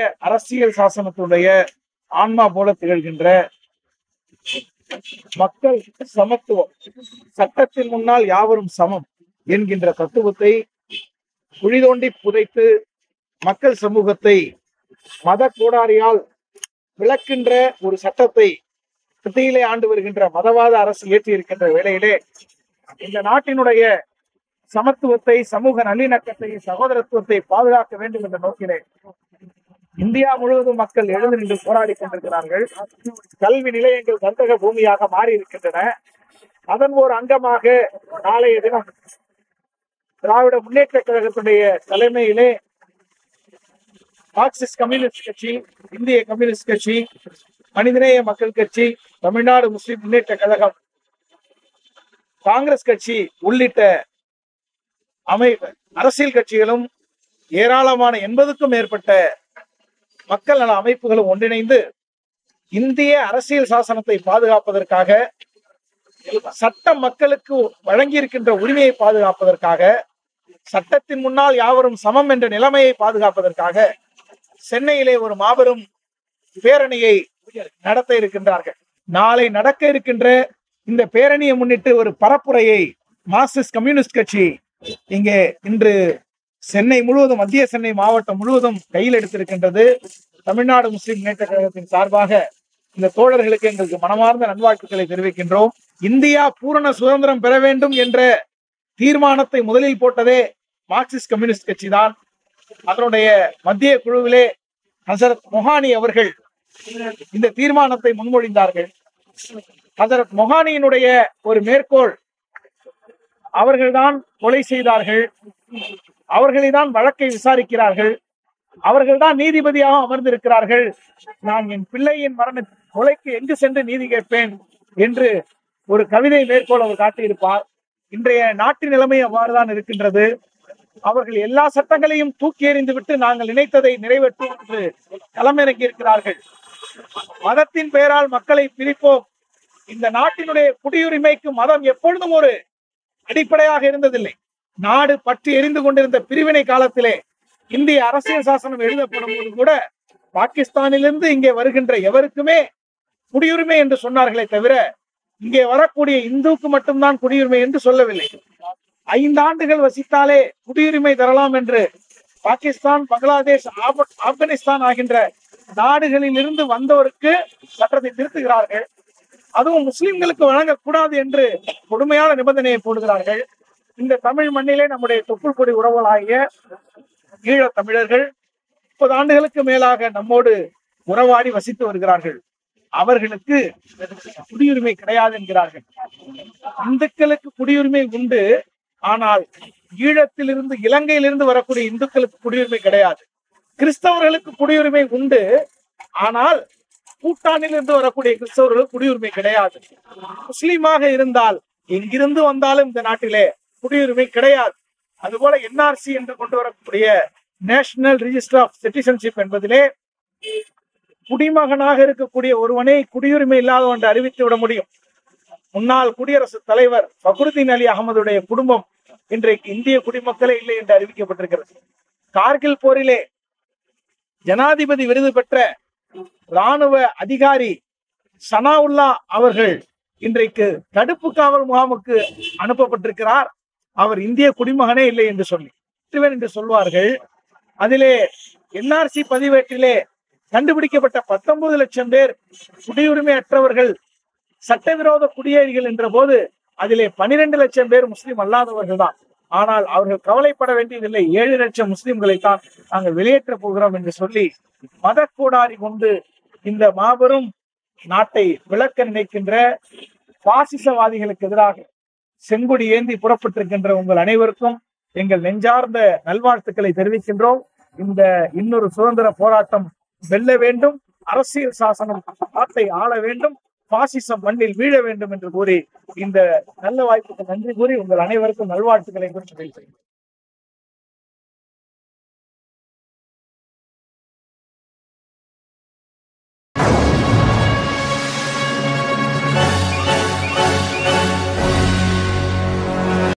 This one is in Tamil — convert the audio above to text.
அரசியல் சாசனத்துடைய ஆன்மா போல திகழ்கின்ற மக்கள் சமத்துவம் சட்டத்தின் முன்னால் யாவரும் சமம் என்கின்ற தத்துவத்தை குழி தோண்டி புதைத்து மக்கள் சமூகத்தை மத கோடாரியால் விளக்கின்ற ஒரு சட்டத்தை மத்தியிலே ஆண்டு வருகின்ற மதவாத அரசு ஏற்றி இருக்கின்ற வேளையிலே இந்த நாட்டினுடைய சமத்துவத்தை சமூக நல்லிணக்கத்தை சகோதரத்துவத்தை பாதுகாக்க வேண்டும் என்ற நோக்கிலே இந்தியா முழுவதும் மக்கள் எழுந்து நின்று போராடி கொண்டிருக்கிறார்கள் கல்வி நிலையங்கள் கந்தக பூமியாக மாறி இருக்கின்றன அதன் ஒரு அங்கமாக நாளைய தினம் திராவிட முன்னேற்ற கழகத்துடைய தலைமையிலே மார்க்சிஸ்ட் கம்யூனிஸ்ட் கட்சி இந்திய கம்யூனிஸ்ட் கட்சி மனிதநேய மக்கள் கட்சி தமிழ்நாடு முஸ்லிம் முன்னேற்ற கழகம் காங்கிரஸ் கட்சி உள்ளிட்ட அமை அரசியல் கட்சிகளும் ஏராளமான எண்பதுக்கும் மேற்பட்ட மக்கள் நல அமைப்புகளும் ஒன்றிணைந்து இந்திய அரசியல் சாசனத்தை பாதுகாப்பதற்காக சட்டம் மக்களுக்கு வழங்கியிருக்கின்ற உரிமையை பாதுகாப்பதற்காக சட்டத்தின் முன்னால் யாவரும் சமம் என்ற நிலைமையை பாதுகாப்பதற்காக சென்னையிலே ஒரு மாபெரும் பேரணியை நடத்த இருக்கின்றார்கள் நாளை நடக்க இருக்கின்ற இந்த பேரணியை முன்னிட்டு ஒரு பரப்புரையை மார்க்சிஸ்ட் கம்யூனிஸ்ட் கட்சி இங்கே இன்று சென்னை முழுவதும் மத்திய சென்னை மாவட்டம் முழுவதும் கையில் எடுத்திருக்கின்றது தமிழ்நாடு முஸ்லிம் முன்னேற்ற கழகத்தின் சார்பாக இந்த தோழர்களுக்கு எங்களுக்கு மனமார்ந்த நல்வாழ்த்துக்களை தெரிவிக்கின்றோம் இந்தியா பூரண சுதந்திரம் பெற வேண்டும் என்ற தீர்மானத்தை முதலில் போட்டதே மார்க்சிஸ்ட் கம்யூனிஸ்ட் கட்சி தான் அதனுடைய மத்திய குழுவிலே ஹசரத் மொஹானி அவர்கள் இந்த தீர்மானத்தை முன்மொழிந்தார்கள் ஹசரத் மொஹானியினுடைய ஒரு மேற்கோள் அவர்கள்தான் கொலை செய்தார்கள் அவர்களை தான் வழக்கை விசாரிக்கிறார்கள் அவர்கள்தான் நீதிபதியாக அமர்ந்திருக்கிறார்கள் நான் என் பிள்ளையின் மரண கொலைக்கு எங்கு சென்று நீதி கேட்பேன் என்று ஒரு கவிதை மேற்கோள் அவர் காட்டியிருப்பார் இன்றைய நாட்டு நிலைமை அவ்வாறுதான் இருக்கின்றது அவர்கள் எல்லா சட்டங்களையும் தூக்கி எறிந்து விட்டு நாங்கள் நினைத்ததை நிறைவேற்றுவோம் என்று களமிறங்கி இருக்கிறார்கள் மதத்தின் பெயரால் மக்களை பிரிப்போம் இந்த நாட்டினுடைய குடியுரிமைக்கு மதம் எப்பொழுதும் ஒரு அடிப்படையாக இருந்ததில்லை நாடு பற்றி எரிந்து கொண்டிருந்த பிரிவினை காலத்திலே இந்திய அரசியல் சாசனம் எழுதப்படும் போது கூட பாகிஸ்தானிலிருந்து இங்கே வருகின்ற எவருக்குமே குடியுரிமை என்று சொன்னார்களே தவிர இங்கே வரக்கூடிய இந்துவுக்கு மட்டும்தான் குடியுரிமை என்று சொல்லவில்லை ஐந்து ஆண்டுகள் வசித்தாலே குடியுரிமை தரலாம் என்று பாகிஸ்தான் பங்களாதேஷ் ஆப்- ஆப்கானிஸ்தான் ஆகின்ற நாடுகளில் இருந்து வந்தவருக்கு சட்டத்தை திருத்துகிறார்கள் அதுவும் முஸ்லிம்களுக்கு வழங்கக்கூடாது என்று கொடுமையான நிபந்தனையை போடுகிறார்கள் இந்த தமிழ் மண்ணிலே நம்முடைய தொப்புள் கொடி உறவுகளாகிய ஈழத் தமிழர்கள் முப்பது ஆண்டுகளுக்கு மேலாக நம்மோடு உறவாடி வசித்து வருகிறார்கள் அவர்களுக்கு குடியுரிமை கிடையாது என்கிறார்கள் இந்துக்களுக்கு குடியுரிமை உண்டு ஆனால் ஈழத்திலிருந்து இலங்கையிலிருந்து வரக்கூடிய இந்துக்களுக்கு குடியுரிமை கிடையாது கிறிஸ்தவர்களுக்கு குடியுரிமை உண்டு ஆனால் பூட்டானிலிருந்து வரக்கூடிய கிறிஸ்தவர்களுக்கு குடியுரிமை கிடையாது முஸ்லீமாக இருந்தால் எங்கிருந்து வந்தாலும் இந்த நாட்டிலே குடியுரிமை கிடையாது அதுபோல என்ஆர்சி என்று கொண்டு வரக்கூடிய நேஷனல் ரிஜிஸ்டர் ஆஃப் சிட்டிசன்ஷிப் என்பதிலே குடிமகனாக இருக்கக்கூடிய ஒருவனை குடியுரிமை இல்லாதவன் என்று அறிவித்து விட முடியும் முன்னாள் குடியரசுத் தலைவர் ஃபக்ருதீன் அலி அகமதுடைய குடும்பம் இன்றைக்கு இந்திய குடிமக்களே இல்லை என்று அறிவிக்கப்பட்டிருக்கிறது கார்கில் போரிலே ஜனாதிபதி விருது பெற்ற ராணுவ அதிகாரி சனாவுல்லா அவர்கள் இன்றைக்கு தடுப்பு காவல் முகாமுக்கு அனுப்பப்பட்டிருக்கிறார் அவர் இந்திய குடிமகனே இல்லை என்று சொல்லி இவன் என்று சொல்வார்கள் அதிலே என்ஆர்சி பதிவேட்டிலே கண்டுபிடிக்கப்பட்ட பத்தொன்பது லட்சம் பேர் குடியுரிமை அற்றவர்கள் சட்டவிரோத குடியேறிகள் என்ற போது அதிலே பனிரெண்டு லட்சம் பேர் முஸ்லிம் அல்லாதவர்கள் தான் ஆனால் அவர்கள் கவலைப்பட வேண்டியதில்லை ஏழு லட்சம் முஸ்லிம்களை தான் நாங்கள் வெளியேற்ற போகிறோம் என்று சொல்லி மதக்கூடாரி கொண்டு இந்த மாபெரும் நாட்டை விளக்க நினைக்கின்ற பாசிசவாதிகளுக்கு எதிராக செங்குடி ஏந்தி புறப்பட்டிருக்கின்ற உங்கள் அனைவருக்கும் எங்கள் நெஞ்சார்ந்த நல்வாழ்த்துக்களை தெரிவிக்கின்றோம் இந்த இன்னொரு சுதந்திர போராட்டம் வெல்ல வேண்டும் அரசியல் சாசனம் நாட்டை ஆள வேண்டும் பாசிசம் மண்ணில் வீழ வேண்டும் என்று கூறி இந்த நல்ல வாய்ப்புக்கு நன்றி கூறி உங்கள் அனைவருக்கும் நல்வாழ்த்துக்களை குறித்து